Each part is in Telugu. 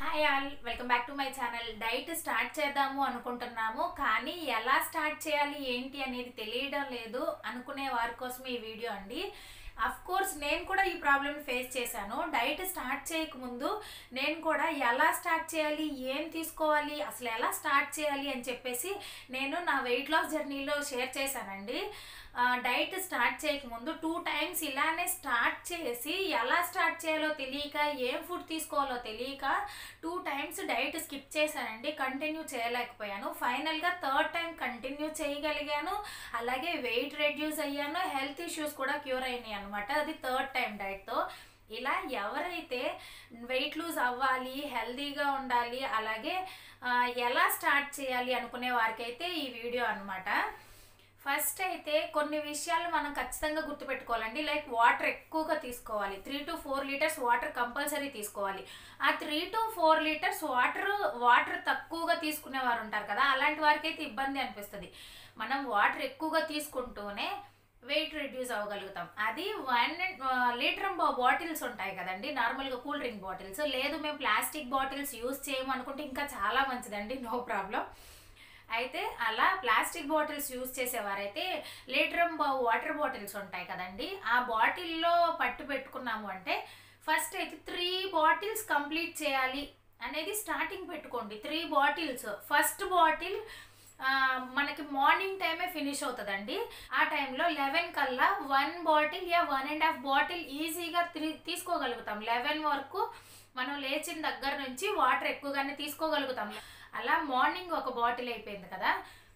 hi all welcome back to my channel diet start చేద్దాము అనుకుంటున్నాము కానీ ఎలా స్టార్ట్ చేయాలి ఏంటి అనేది తెలియడం లేదు అనుకునే వారి కోసం ఈ వీడియో అండి అఫ్ కోర్స్ నేను కూడా ఈ ప్రాబ్లమ్ ఫేస్ చేశాను డైట్ స్టార్ట్ చేయకముందు నేను కూడా ఎలా స్టార్ట్ చేయాలి ఏం తీసుకోవాలి అసలు ఎలా స్టార్ట్ చేయాలి అని చెప్పేసి నేను నా వెయిట్ లాస్ జర్నీలో షేర్ చేశానండి ఆ, డైట్ స్టార్ట్ చేయకముందు టూ టైమ్స్ ఇలానే స్టార్ట్ చేసి ఎలా స్టార్ట్ చేయాలో తెలియక ఏం ఫుడ్ తీసుకోవాలో తెలియక టూ టైమ్స్ డైట్ స్కిప్ చేశానండి కంటిన్యూ చేయలేకపోయాను ఫైనల్గా థర్డ్ టైం కంటిన్యూ చేయగలిగాను అలాగే వెయిట్ రెడ్యూస్ అయ్యాను హెల్త్ ఇష్యూస్ కూడా క్యూర్ అయినాయి అనమాట అది థర్డ్ టైం డైట్తో ఇలా ఎవరైతే వెయిట్ లూజ్ అవ్వాలి హెల్తీగా ఉండాలి అలాగే ఆ, ఎలా స్టార్ట్ చేయాలి అనుకునే వారికైతే ఈ వీడియో అన్నమాట ఫస్ట్ అయితే కొన్ని విషయాలు మనం ఖచ్చితంగా గుర్తుపెట్టుకోవాలండి లైక్ వాటర్ ఎక్కువగా తీసుకోవాలి three to four litres water compulsory తీసుకోవాలి ఆ three to four litres water water తక్కువగా తీసుకునే వారు ఉంటారు కదా అలాంటి వారికి అయితే ఇబ్బంది అనిపిస్తుంది మనం వాటర్ ఎక్కువగా తీసుకుంటూనే వెయిట్ రిడ్యూస్ అవ్వగలుగుతాం అది వన్ లీటర్ బాటిల్స్ ఉంటాయి కదండి నార్మల్గా కూల్ డ్రింక్ బాటిల్స్ లేదు మేము ప్లాస్టిక్ బాటిల్స్ యూస్ చేయము అనుకుంటే ఇంకా చాలా మంచిదండి నో ప్రాబ్లం అయితే అలా ప్లాస్టిక్ బాటిల్స్ యూజ్ చేసేవారైతే లీటర్ వాటర్ బాటిల్స్ ఉంటాయి కదండి ఆ బాటిల్లో పట్టు పెట్టుకున్నాము అంటే ఫస్ట్ అయితే త్రీ బాటిల్స్ కంప్లీట్ చేయాలి అనేది స్టార్టింగ్ పెట్టుకోండి త్రీ బాటిల్స్ ఫస్ట్ బాటిల్ మనకి మార్నింగ్ టైమే ఫినిష్ అవుతుందండి ఆ టైంలో లెవెన్ కల్లా వన్ బాటిల్ యా వన్ అండ్ హాఫ్ బాటిల్ ఈజీగా తీసుకోగలుగుతాం లెవెన్ వరకు మనం లేచిన దగ్గర నుంచి వాటర్ ఎక్కువగానే తీసుకోగలుగుతాం అలా మార్నింగ్ ఒక బాటిల్ అయిపోయింది కదా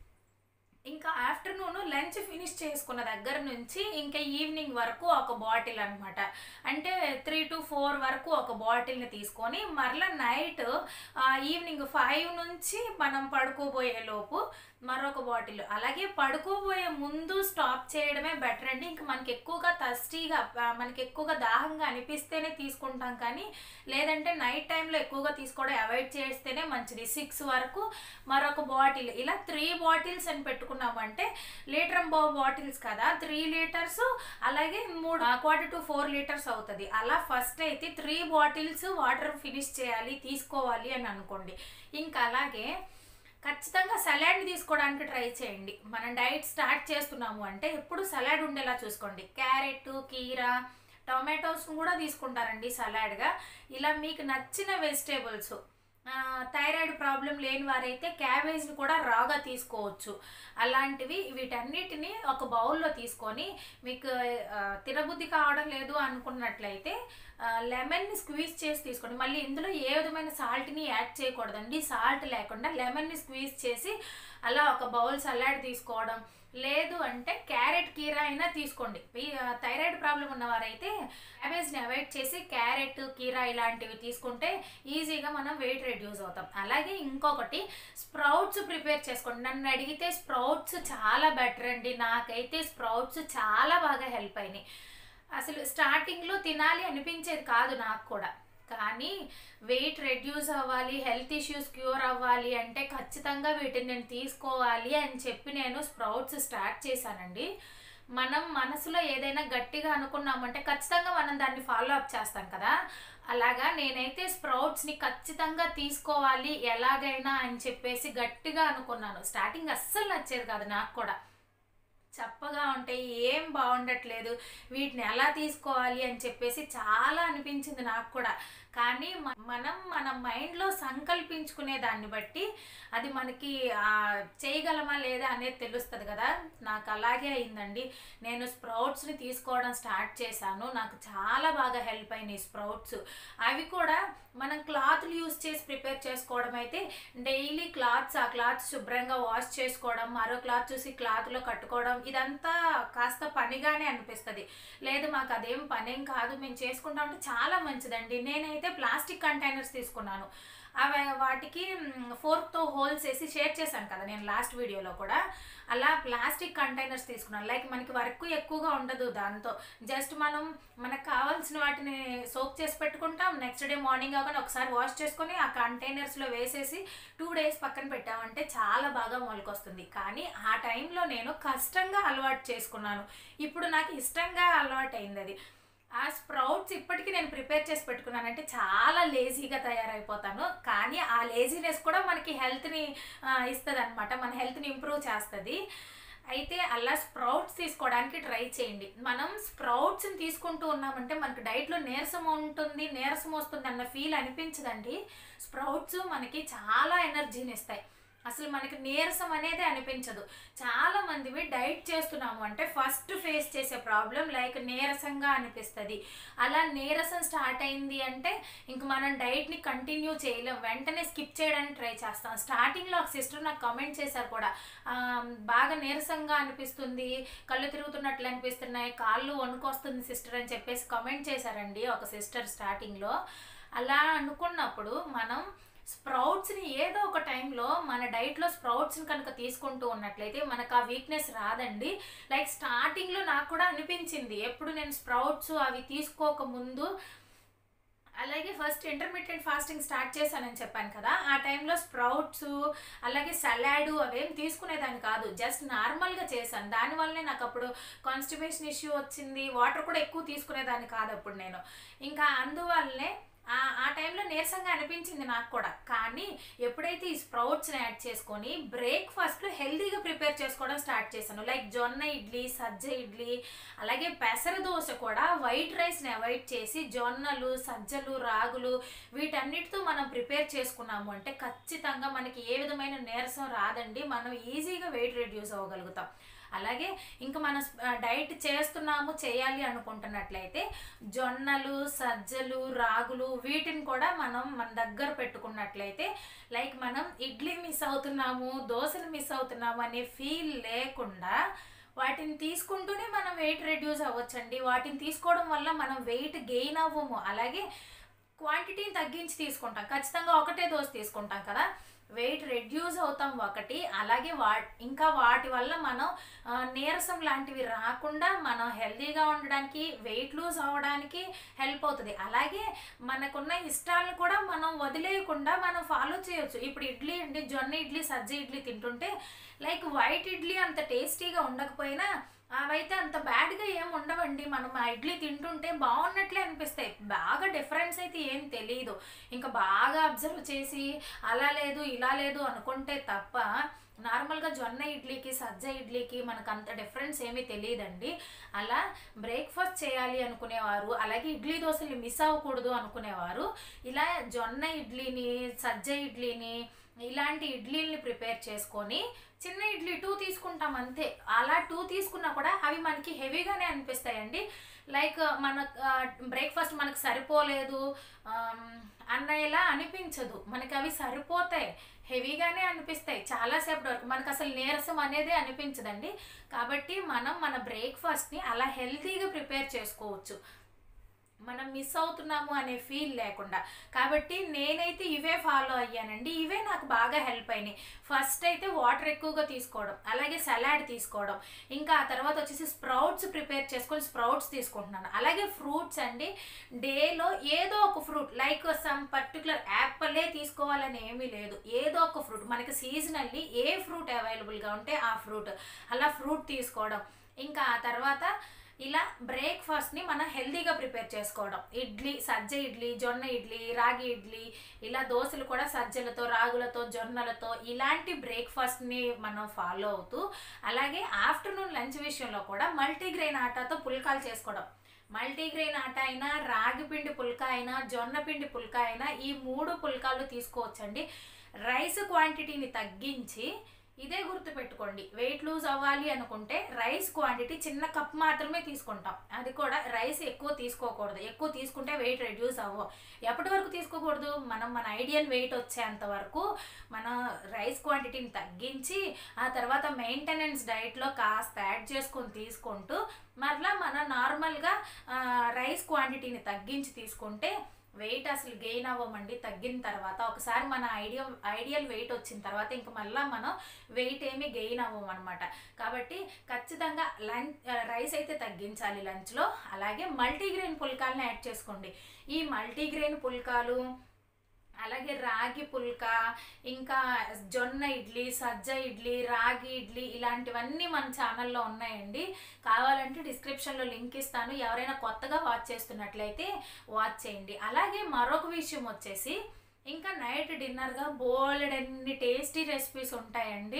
ఇంకా ఆఫ్టర్నూన్ లంచ్ ఫినిష్ చేసుకున్న దగ్గర నుంచి ఇంకా ఈవినింగ్ వరకు ఒక బాటిల్ అనమాట అంటే త్రీ టు ఫోర్ వరకు ఒక బాటిల్ని తీసుకొని మరలా నైట్ ఈవినింగ్ ఫైవ్ నుంచి మనం పడుకోబోయే లోపు మరొక బాటిల్ అలాగే పడుకోబోయే ముందు స్టాప్ చేయడమే బెటర్ అండి ఇంకా మనకి ఎక్కువగా తస్టీగా మనకి ఎక్కువగా దాహంగా అనిపిస్తేనే తీసుకుంటాం కానీ లేదంటే నైట్ టైంలో ఎక్కువగా తీసుకోవడం అవాయిడ్ చేస్తేనే మంచిది సిక్స్ వరకు మరొక బాటిల్ ఇలా త్రీ బాటిల్స్ అని పెట్టుకున్నామంటే లీటర్ బాటిల్స్ కదా త్రీ లీటర్స్ అలాగే మూడు క్వార్టర్ టు ఫోర్ లీటర్స్ అవుతుంది అలా ఫస్ట్ అయితే త్రీ బాటిల్స్ వాటర్ ఫినిష్ చేయాలి తీసుకోవాలి అని అనుకోండి ఇంకా అలాగే ఖచ్చితంగా సలాడ్ తీసుకోవడానికి ట్రై చేయండి మనం డైట్ స్టార్ట్ చేస్తున్నాము అంటే ఎప్పుడు సలాడ్ ఉండేలా చూసుకోండి క్యారెట్ కీరా టొమాటోస్ కూడా తీసుకుంటారండి సలాడ్గా ఇలా మీకు నచ్చిన వెజిటేబుల్స్ థైరాయిడ్ ప్రాబ్లం లేని వారైతే క్యాబేజ్ని కూడా రాగా తీసుకోవచ్చు అలాంటివి వీటన్నిటిని ఒక బౌల్లో తీసుకొని మీకు ఆ, తినబుద్ధి కావడం లేదు అనుకున్నట్లయితే లెమన్ని స్క్వీజ్ చేసి తీసుకోండి మళ్ళీ ఇందులో ఏ విధమైన సాల్ట్ని యాడ్ చేయకూడదండి సాల్ట్ లేకుండా లెమన్ని స్క్వీజ్ చేసి అలా ఒక బౌల్ సలాడ్ తీసుకోవడం లేదు అంటే క్యారెట్ కీరా అయినా తీసుకోండి ఈ థైరాయిడ్ ప్రాబ్లం ఉన్నవారైతే క్యాబేజ్ని అవాయిడ్ చేసి క్యారెట్ కీరా ఇలాంటివి తీసుకుంటే ఈజీగా మనం వెయిట్ రెడ్యూస్ అవుతాం అలాగే ఇంకొకటి స్ప్రౌట్స్ ప్రిపేర్ చేసుకోండి నన్ను అడిగితే స్ప్రౌట్స్ చాలా బెటర్ అండి నాకైతే స్ప్రౌట్స్ చాలా బాగా హెల్ప్ అయినాయి అసలు స్టార్టింగ్లో తినాలి అనిపించేది కాదు నాకు కూడా కానీ వెయిట్ రెడ్యూస్ అవ్వాలి హెల్త్ ఇష్యూస్ క్యూర్ అవ్వాలి అంటే ఖచ్చితంగా వీటిని నేను తీసుకోవాలి అని చెప్పి నేను స్ప్రౌట్స్ స్టార్ట్ చేశానండి మనం మనసులో ఏదైనా గట్టిగా అనుకున్నామంటే ఖచ్చితంగా మనం దాన్ని ఫాలో అప్ చేస్తాం కదా అలాగా నేనైతే స్ప్రౌట్స్ని ఖచ్చితంగా తీసుకోవాలి ఎలాగైనా అని చెప్పేసి గట్టిగా అనుకున్నాను స్టార్టింగ్ అస్సలు నచ్చేది కాదు నాకు కూడా చప్పగా ఉంటాయి ఏం బాగుండట్లేదు వీటిని ఎలా తీసుకోవాలి అని చెప్పేసి చాలా అనిపించింది నాకు కూడా కానీ మ- మనం మన మైండ్లో సంకల్పించుకునే దాన్ని బట్టి అది మనకి ఆ, చేయగలమా లేదా అనేది తెలుస్తుంది కదా నాకు అలాగే అయిందండి నేను స్ప్రౌట్స్ని తీసుకోవడం స్టార్ట్ చేశాను నాకు చాలా బాగా హెల్ప్ అయినాయి స్ప్రౌట్స్ అవి కూడా మనం క్లాత్లు యూస్ చేసి ప్రిపేర్ చేసుకోవడం అయితే డైలీ క్లాత్స్ ఆ క్లాత్ శుభ్రంగా వాష్ చేసుకోవడం మరో క్లాత్ చూసి క్లాత్లో కట్టుకోవడం ఇదంతా కాస్త పనిగానే అనిపిస్తుంది లేదు మాకు అదేం పనేం కాదు మేము చేసుకుంటాం అంటే చాలా మంచిదండి నేనైతే ప్లాస్టిక్ కంటైనర్స్ తీసుకున్నాను అవి వాటికి ఫోర్క్తో హోల్స్ వేసి షేర్ చేశాను కదా నేను లాస్ట్ వీడియోలో కూడా అలా ప్లాస్టిక్ కంటైనర్స్ తీసుకున్నాను లైక్ మనకి వర్క్ ఎక్కువగా ఉండదు దాంతో జస్ట్ మనం మనకు కావాల్సిన వాటిని సోక్ చేసి పెట్టుకుంటాం నెక్స్ట్ డే మార్నింగ్ అవగానే ఒకసారి వాష్ చేసుకొని ఆ కంటైనర్స్లో వేసేసి టూ డేస్ పక్కన పెట్టామంటే చాలా బాగా మొలకొస్తుంది కానీ ఆ టైంలో నేను కష్టంగా అలవాటు చేసుకున్నాను ఇప్పుడు నాకు ఇష్టంగా అలవాటు అయింది అది ఆ స్ప్రౌట్స్ ఇప్పటికీ నేను ప్రిపేర్ చేసి పెట్టుకున్నానంటే చాలా లేజీగా తయారైపోతాను కానీ ఆ లేజీనెస్ కూడా మనకి హెల్త్ని ఇస్తుంది అనమాట మన హెల్త్ని ఇంప్రూవ్ చేస్తుంది అయితే అలా స్ప్రౌట్స్ తీసుకోవడానికి ట్రై చేయండి మనం స్ప్రౌట్స్ని తీసుకుంటూ ఉన్నామంటే మనకి డైట్లో నీరసం ఉంటుంది నీరసం వస్తుంది అన్న ఫీల్ అనిపించదండి స్ప్రౌట్స్ మనకి చాలా ఎనర్జీని ఇస్తాయి అసలు మనకి నీరసం అనేది అనిపించదు చాలా మందివి డైట్ చేస్తున్నాము అంటే ఫస్ట్ ఫేస్ చేసే ప్రాబ్లం లైక్ నీరసంగా అనిపిస్తుంది అలా నీరసం స్టార్ట్ అయింది అంటే ఇంక మనం డైట్ని కంటిన్యూ చేయలేం వెంటనే స్కిప్ చేయడానికి ట్రై చేస్తాం స్టార్టింగ్లో ఒక సిస్టర్ నాకు కామెంట్ చేశారు కూడా ఆ, బాగా నీరసంగా అనిపిస్తుంది కళ్ళు తిరుగుతున్నట్లు అనిపిస్తున్నాయి కాళ్ళు వణుకొస్తుంది సిస్టర్ అని చెప్పేసి కామెంట్ చేశారండి ఒక సిస్టర్ స్టార్టింగ్లో అలా అనుకున్నప్పుడు మనం స్ప్రౌట్స్ని ఏదో ఒక టైంలో మన డైట్లో స్ప్రౌట్స్ని కనుక తీసుకుంటూ ఉన్నట్లయితే మనకు ఆ వీక్నెస్ రాదండి లైక్ స్టార్టింగ్లో నాకు కూడా అనిపించింది ఎప్పుడు నేను స్ప్రౌట్స్ అవి తీసుకోక ముందు అలాగే ఫస్ట్ ఇంటర్మీడియట్ ఫాస్టింగ్ స్టార్ట్ చేశానని చెప్పాను కదా ఆ టైంలో స్ప్రౌట్స్ అలాగే సలాడ్ అవేం తీసుకునేదాన్ని కాదు జస్ట్ నార్మల్గా చేశాను దానివల్లనే నాకు అప్పుడు కాన్స్టిపేషన్ ఇష్యూ వచ్చింది వాటర్ కూడా ఎక్కువ తీసుకునేదాన్ని కాదు అప్పుడు నేను ఇంకా అందువల్లనే ఆ ఆ టైంలో నీరసంగా అనిపించింది నాకు కూడా కానీ ఎప్పుడైతే ఈ స్ప్రౌట్స్ని యాడ్ చేసుకొని బ్రేక్ఫాస్ట్లో హెల్తీగా ప్రిపేర్ చేసుకోవడం స్టార్ట్ చేశాను లైక్ జొన్న ఇడ్లీ సజ్జ ఇడ్లీ అలాగే పెసర దోశ కూడా వైట్ రైస్ని అవాయిడ్ చేసి జొన్నలు సజ్జలు రాగులు వీటన్నిటితో మనం ప్రిపేర్ చేసుకున్నాము అంటే ఖచ్చితంగా మనకి ఏ విధమైన నీరసం రాదండి మనం ఈజీగా వెయిట్ రెడ్యూస్ అవ్వగలుగుతాం అలాగే ఇంకా మనం డైట్ చేస్తున్నాము చేయాలి అనుకుంటున్నట్లయితే జొన్నలు సజ్జలు రాగులు వీటిని కూడా మనం మన దగ్గర పెట్టుకున్నట్లయితే లైక్ మనం ఇడ్లీ మిస్ అవుతున్నాము దోశలు మిస్ అవుతున్నాము అనే ఫీల్ లేకుండా వాటిని తీసుకుంటూనే మనం వెయిట్ రెడ్యూస్ అవ్వచ్చండి వాటిని తీసుకోవడం వల్ల మనం వెయిట్ గెయిన్ అవ్వము అలాగే క్వాంటిటీని తగ్గించి తీసుకుంటాం ఖచ్చితంగా ఒకటే దోశ తీసుకుంటాం కదా వెయిట్ రెడ్యూస్ అవుతాం ఒకటి అలాగే వా ఇంకా వాటి వల్ల మనం ఆ, నీరసం లాంటివి రాకుండా మనం హెల్తీగా ఉండడానికి వెయిట్ లూజ్ అవ్వడానికి హెల్ప్ అవుతుంది అలాగే మనకున్న ఇష్టాలను కూడా మనం వదిలేయకుండా మనం ఫాలో చేయొచ్చు ఇప్పుడు ఇడ్లీ అండి జొన్న ఇడ్లీ సజ్జ ఇడ్లీ తింటుంటే లైక్ వైట్ ఇడ్లీ అంత టేస్టీగా ఉండకపోయినా అవైతే అంత బ్యాడ్గా ఏం ఉండవండి మనం ఆ ఇడ్లీ తింటుంటే బాగున్నట్లే అనిపిస్తాయి బాగా డిఫరెన్స్ అయితే ఏం తెలియదు ఇంకా బాగా అబ్జర్వ్ చేసి అలా లేదు ఇలా లేదు అనుకుంటే తప్ప నార్మల్గా జొన్న ఇడ్లీకి సజ్జ ఇడ్లీకి మనకు అంత డిఫరెన్స్ ఏమీ తెలియదండి అలా బ్రేక్ఫాస్ట్ చేయాలి అనుకునేవారు అలాగే ఇడ్లీ దోశలు మిస్ అవ్వకూడదు అనుకునేవారు ఇలా జొన్న ఇడ్లీని సజ్జ ఇడ్లీని ఇలాంటి ఇడ్లీల్ని ప్రిపేర్ చేసుకొని చిన్న ఇడ్లీ టూ తీసుకుంటాం అంతే అలా టూ తీసుకున్నా కూడా అవి మనకి హెవీగానే అనిపిస్తాయండి లైక్ మన బ్రేక్ఫాస్ట్ మనకు సరిపోలేదు ఆమ్, అన్నయ్యలా అనిపించదు మనకి అవి సరిపోతాయి హెవీగానే అనిపిస్తాయి చాలాసేపటి వరకు మనకు అసలు నీరసం అనేది అనిపించదండి కాబట్టి మనం మన బ్రేక్ఫాస్ట్ని అలా హెల్తీగా ప్రిపేర్ చేసుకోవచ్చు మనం మిస్ అవుతున్నాము అనే ఫీల్ లేకుండా కాబట్టి నేనైతే ఇవే ఫాలో అయ్యానండి ఇవే నాకు బాగా హెల్ప్ అయినాయి ఫస్ట్ అయితే వాటర్ ఎక్కువగా తీసుకోవడం అలాగే సలాడ్ తీసుకోవడం ఇంకా ఆ తర్వాత వచ్చేసి స్ప్రౌట్స్ ప్రిపేర్ చేసుకొని స్ప్రౌట్స్ తీసుకుంటున్నాను అలాగే ఫ్రూట్స్ అండి డేలో ఏదో ఒక ఫ్రూట్ లైక్ సమ్ పర్టికులర్ యాపిలే తీసుకోవాలని ఏమీ లేదు ఏదో ఒక ఫ్రూట్ మనకి సీజనల్లీ ఏ ఫ్రూట్ అవైలబుల్గా ఉంటే ఆ ఫ్రూట్ అలా ఫ్రూట్ తీసుకోవడం ఇంకా ఆ తర్వాత ఇలా బ్రేక్ఫాస్ట్ని మనం హెల్తీగా ప్రిపేర్ చేసుకోవడం ఇడ్లీ సజ్జ ఇడ్లీ జొన్న ఇడ్లీ రాగి ఇడ్లీ ఇలా దోశలు కూడా సజ్జలతో రాగులతో జొన్నలతో ఇలాంటి బ్రేక్ఫాస్ట్ని మనం ఫాలో అవుతూ అలాగే ఆఫ్టర్నూన్ లంచ్ విషయంలో కూడా మల్టీగ్రెయిన్ ఆటాతో పుల్కాలు చేసుకోవడం మల్టీగ్రెయిన్ ఆట అయినా రాగి పిండి పుల్కా అయినా జొన్న పిండి పుల్కా అయినా ఈ మూడు పుల్కాలు తీసుకోవచ్చండి రైస్ క్వాంటిటీని తగ్గించి ఇదే గుర్తుపెట్టుకోండి వెయిట్ లూజ్ అవ్వాలి అనుకుంటే రైస్ క్వాంటిటీ చిన్న కప్ మాత్రమే తీసుకుంటాం అది కూడా రైస్ ఎక్కువ తీసుకోకూడదు ఎక్కువ తీసుకుంటే వెయిట్ రెడ్యూస్ అవ్వవు ఎప్పటి వరకు తీసుకోకూడదు మనం మన ఐడియల్ వెయిట్ వచ్చేంత వరకు మన రైస్ క్వాంటిటీని తగ్గించి ఆ తర్వాత మెయింటెనెన్స్ డైట్లో కాస్త యాడ్ చేసుకొని తీసుకుంటూ మరలా మన నార్మల్గా రైస్ క్వాంటిటీని తగ్గించి తీసుకుంటే వెయిట్ అసలు గెయిన్ అవ్వమండి తగ్గిన తర్వాత ఒకసారి మన ఐడియా ఐడియల్ వెయిట్ వచ్చిన తర్వాత ఇంక మళ్ళీ మనం వెయిట్ ఏమీ గెయిన్ అవ్వం అనమాట కాబట్టి ఖచ్చితంగా లంచ్ రైస్ అయితే తగ్గించాలి లంచ్లో అలాగే మల్టీగ్రెయిన్ పుల్కాలను యాడ్ చేసుకోండి ఈ మల్టీగ్రెయిన్ పుల్కాలు అలాగే రాగి పుల్క ఇంకా జొన్న ఇడ్లీ సజ్జ ఇడ్లీ రాగి ఇడ్లీ ఇలాంటివన్నీ మన ఛానల్లో ఉన్నాయండి కావాలంటే డిస్క్రిప్షన్లో లింక్ ఇస్తాను ఎవరైనా కొత్తగా వాచ్ చేస్తున్నట్లయితే వాచ్ చేయండి అలాగే మరొక విషయం వచ్చేసి ఇంకా నైట్ డిన్నర్గా బోల్డ్ అన్ని టేస్టీ రెసిపీస్ ఉంటాయండి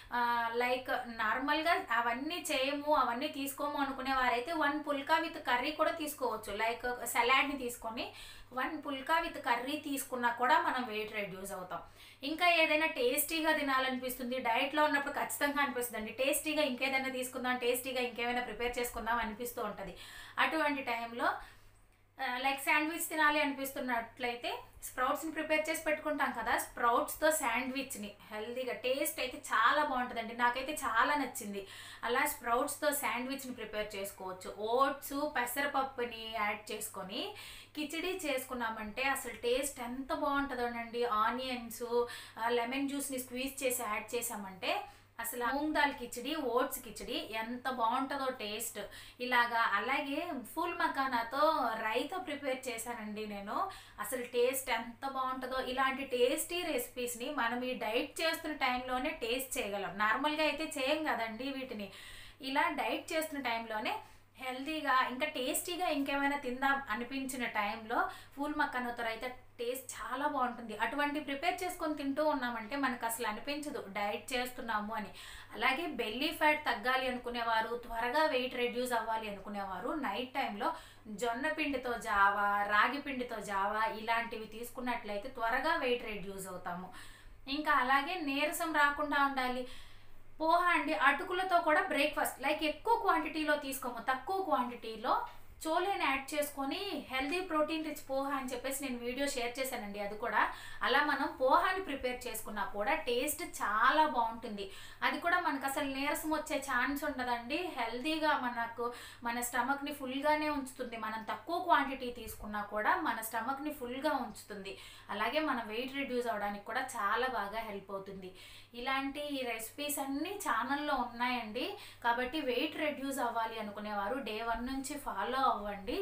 లైక్ నార్మల్గా అవన్నీ చేయము అవన్నీ తీసుకోము అనుకునే వారైతే వన్ పుల్కా విత్ కర్రీ కూడా తీసుకోవచ్చు లైక్ సలాడ్ని తీసుకొని వన్ పుల్కా విత్ కర్రీ తీసుకున్నా కూడా మనం వెయిట్ రెడ్యూస్ అవుతాం ఇంకా ఏదైనా టేస్టీగా తినాలనిపిస్తుంది డైట్లో ఉన్నప్పుడు ఖచ్చితంగా అనిపిస్తుంది అండి టేస్టీగా ఇంకేదైనా తీసుకుందాం టేస్టీగా ఇంకేమైనా ప్రిపేర్ చేసుకుందాం అనిపిస్తూ ఉంటుంది అటువంటి టైంలో లైక్ శాండ్విచ్ తినాలి అనిపిస్తున్నట్లయితే స్ప్రౌట్స్ని ప్రిపేర్ చేసి పెట్టుకుంటాం కదా స్ప్రౌట్స్తో శాండ్విచ్ని హెల్తీగా టేస్ట్ అయితే చాలా బాగుంటుందండి నాకైతే చాలా నచ్చింది అలా స్ప్రౌట్స్తో శాండ్విచ్ని ప్రిపేర్ చేసుకోవచ్చు ఓట్స్ పెసరపప్పుని యాడ్ చేసుకొని కిచిడి చేసుకున్నామంటే అసలు టేస్ట్ ఎంత బాగుంటుందోనండి ఆనియన్స్ లెమన్ జ్యూస్ని స్క్వీజ్ చేసి యాడ్ చేసామంటే అసలు మూంగ్ దాల్ కిచిడి ఓట్స్ కిచిడి ఎంత బాగుంటుందో టేస్ట్ ఇలాగా అలాగే ఫుల్ మకానాతో రైతో ప్రిపేర్ చేశానండి నేను అసలు టేస్ట్ ఎంత బాగుంటుందో ఇలాంటి టేస్టీ రెసిపీస్ని మనం ఈ డైట్ చేస్తున్న టైంలోనే టేస్ట్ చేయగలం నార్మల్గా అయితే చేయం కదండి వీటిని ఇలా డైట్ చేస్తున్న టైంలోనే హెల్తీగా ఇంకా టేస్టీగా ఇంకేమైనా తిందాం అనిపించిన టైంలో ఫూల్ మక్కనతో అయితే టేస్ట్ చాలా బాగుంటుంది అటువంటి ప్రిపేర్ చేసుకొని తింటూ ఉన్నామంటే మనకు అసలు అనిపించదు డైట్ చేస్తున్నాము అని అలాగే బెల్లీ ఫ్యాట్ తగ్గాలి అనుకునేవారు త్వరగా వెయిట్ రెడ్యూస్ అవ్వాలి అనుకునేవారు నైట్ టైంలో జొన్న పిండితో జావా రాగి పిండితో జావా ఇలాంటివి తీసుకున్నట్లయితే త్వరగా వెయిట్ రెడ్యూస్ అవుతాము ఇంకా అలాగే నీరసం రాకుండా ఉండాలి పోహ అండి అటుకులతో కూడా బ్రేక్ఫాస్ట్ లైక్ ఎక్కువ క్వాంటిటీలో తీసుకోము తక్కువ క్వాంటిటీలో చోలేని యాడ్ చేసుకొని హెల్దీ ప్రోటీన్ రిచ్ పోహా అని చెప్పేసి నేను వీడియో షేర్ చేశానండి అది కూడా అలా మనం పోహాని ప్రిపేర్ చేసుకున్నా కూడా టేస్ట్ చాలా బాగుంటుంది అది కూడా మనకు అసలు నీరసం వచ్చే ఛాన్స్ ఉండదండి హెల్దీగా మనకు మన స్టమక్ని ఫుల్గానే ఉంచుతుంది మనం తక్కువ క్వాంటిటీ తీసుకున్నా కూడా మన స్టమక్ని ఫుల్గా ఉంచుతుంది అలాగే మన వెయిట్ రిడ్యూస్ అవడానికి కూడా చాలా బాగా హెల్ప్ అవుతుంది ఇలాంటి రెసిపీస్ అన్నీ ఛానల్లో ఉన్నాయండి కాబట్టి వెయిట్ రెడ్యూస్ అవ్వాలి అనుకునేవారు డే వన్ నుంచి ఫాలో అవ్వండి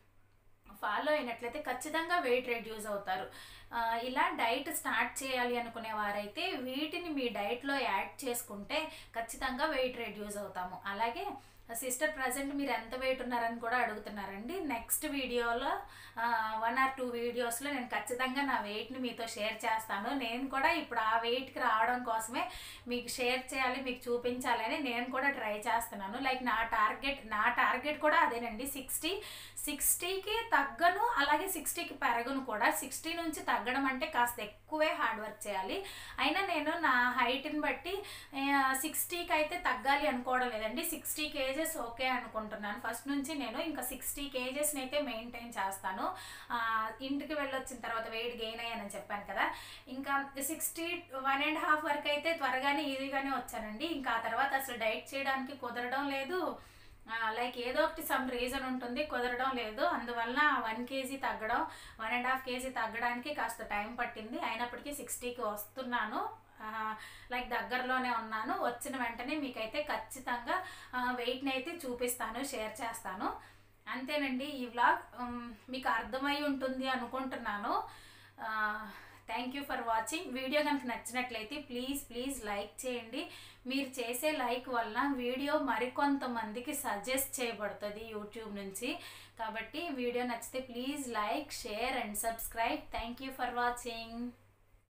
ఫాలో అయినట్లయితే ఖచ్చితంగా వెయిట్ రెడ్యూస్ అవుతారు ఇలా డైట్ స్టార్ట్ చేయాలి అనుకునే వారైతే వీటిని మీ డైట్లో యాడ్ చేసుకుంటే ఖచ్చితంగా వెయిట్ రెడ్యూస్ అవుతాము అలాగే సిస్టర్ ప్రజెంట్ మీరు ఎంత వెయిట్ ఉన్నారని కూడా అడుగుతున్నారండి నెక్స్ట్ వీడియోలో వన్ ఆర్ టూ వీడియోస్లో నేను ఖచ్చితంగా నా వెయిట్ని మీతో షేర్ చేస్తాను నేను కూడా ఇప్పుడు ఆ వెయిట్కి రావడం కోసమే మీకు షేర్ చేయాలి మీకు చూపించాలని నేను కూడా ట్రై చేస్తున్నాను లైక్ నా టార్గెట్ నా టార్గెట్ కూడా అదేనండి సిక్స్టీ సిక్స్టీకి తగ్గను అలాగే సిక్స్టీకి పెరగను కూడా సిక్స్టీ నుంచి తగ్గడం అంటే కాస్త ఎక్కువే హార్డ్ వర్క్ చేయాలి అయినా నేను నా హైట్ని బట్టి సిక్స్టీకి అయితే తగ్గాలి అనుకోవడం లేదండి సిక్స్టీ కేజెస్ ఓకే అనుకుంటున్నాను ఫస్ట్ నుంచి నేను ఇంకా సిక్స్టీ కేజెస్ని అయితే మెయింటైన్ చేస్తాను ఇంటికి వెళ్ళొచ్చిన తర్వాత వెయిట్ గెయిన్ అయ్యానని చెప్పాను కదా ఇంకా సిక్స్టీ వన్ అండ్ హాఫ్ వరకు అయితే త్వరగానే ఈజీగానే వచ్చానండి ఇంకా ఆ తర్వాత అసలు డైట్ చేయడానికి కుదరడం లేదు లైక్ ఏదో ఒకటి సమ్ రీజన్ ఉంటుంది కుదరడం లేదు అందువల్ల వన్ కేజీ తగ్గడం వన్ అండ్ హాఫ్ కేజీ తగ్గడానికి కాస్త టైం పట్టింది అయినప్పటికీ సిక్స్టీకి వస్తున్నాను లైక్ దగ్గరలోనే ఉన్నాను వచ్చిన వెంటనే మీకైతే ఖచ్చితంగా వెయిట్ని అయితే చూపిస్తాను షేర్ చేస్తాను అంతేనండి ఈ వ్లాగ్ మీకు అర్థమై ఉంటుంది అనుకుంటున్నాను thank you for watching video కనుక నచ్చినట్లయితే ప్లీజ్ ప్లీజ్ లైక్ చేయండి మీరు చేసే లైక్ వలన వీడియో మరికొంతమందికి సజెస్ట్ చేయబడుతుంది యూట్యూబ్ నుంచి కాబట్టి వీడియో నచ్చితే please like share and subscribe thank you for watching